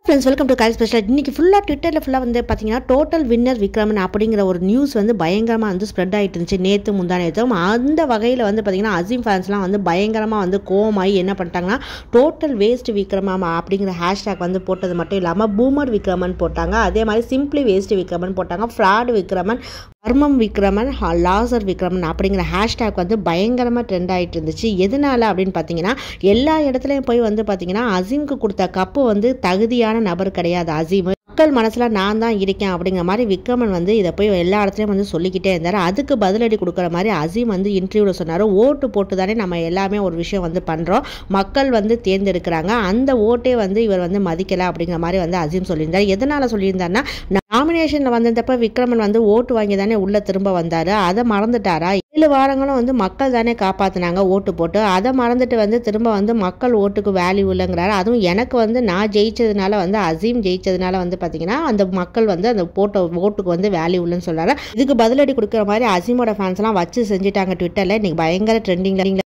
friends welcome to call special இன்னைக்கு ஃபுல்லாக ட்விட்டரில் ஃபுல்லாக வந்து பார்த்தீங்கன்னா டோட்டல் வின்னர் விக்ரமன் அப்படிங்கிற ஒரு நியூஸ் வந்து பயங்கரமாக வந்து ஸ்ப்ரெட் ஆகிட்டு இருந்துச்சு நேற்று முந்தா நேற்றும் அந்த வகையில் வந்து பார்த்தீங்கன்னா அசீம் ஃபேன்ஸ்லாம் வந்து பயங்கரமாக வந்து கோமாயி என்ன பண்ணிட்டாங்கன்னா டோட்டல் வேஸ்ட் விக்ரமம் அப்படிங்கிற ஹேஷ்டேக் வந்து போட்டது மட்டும் இல்லாமல் பூமர் விக்ரமன் போட்டாங்க அதே மாதிரி சிம்பிளி வேஸ்ட் விக்ரமன் போட்டாங்க ஃப்ராட் விக்ரமன் வர்மம் விக்ரமன் ஹ- லாசர் விக்ரமன் அப்படிங்கிற ஹேஷ்டேக் வந்து பயங்கரமாக ட்ரெண்ட் ஆகிட்டு இருந்துச்சு எதனால அப்படின்னு பார்த்தீங்கன்னா எல்லா இடத்துலையும் போய் வந்து பார்த்தீங்கன்னா அசீம்க்கு கொடுத்த கப்பு வந்து தகுதியான நபர் கிடையாது அசீம் மக்கள் மனசில் நான் தான் இருக்கேன் அப்படிங்கிற மாதிரி விக்ரமன் வந்து இதை போய் எல்லா இடத்துலையும் வந்து சொல்லிக்கிட்டே இருந்தார் அதுக்கு பதிலடி கொடுக்குற மாதிரி அசீம் வந்து இன்டர்வியூவில் சொன்னார் ஓட்டு போட்டு தானே நம்ம எல்லாமே ஒரு விஷயம் வந்து பண்ணுறோம் மக்கள் வந்து தேர்ந்தெடுக்கிறாங்க அந்த ஓட்டே வந்து இவர் வந்து மதிக்கலை அப்படிங்கிற மாதிரி வந்து அசீம் சொல்லியிருந்தார் எதனால் சொல்லியிருந்தாருன்னா நாமினேஷனில் வந்ததப்ப விக்ரமன் வந்து ஓட்டு வாங்கி தானே உள்ளே திரும்ப வந்தார் அதை மறந்துட்டாரா ஏழு வாரங்களும் வந்து மக்கள் தானே காப்பாற்றினாங்க ஓட்டு போட்டு அதை மறந்துட்டு வந்து திரும்ப வந்து மக்கள் ஓட்டுக்கு வேல்யூ இல்லைங்கிறாரு அதுவும் எனக்கு வந்து நான் ஜெயிச்சதுனால வந்து அசீம் ஜெயிச்சதுனால வந்து பார்த்தீங்கன்னா அந்த மக்கள் வந்து அந்த போட்ட ஓட்டுக்கு வந்து வேல்யூ இல்லைன்னு சொல்றாரு இதுக்கு பதிலடி கொடுக்குற மாதிரி அசீமோட ஃபேன்ஸ்லாம் வச்சு செஞ்சுட்டாங்க ட்விட்டரில் இன்னைக்கு பயங்கர ட்ரெண்டிங்கில்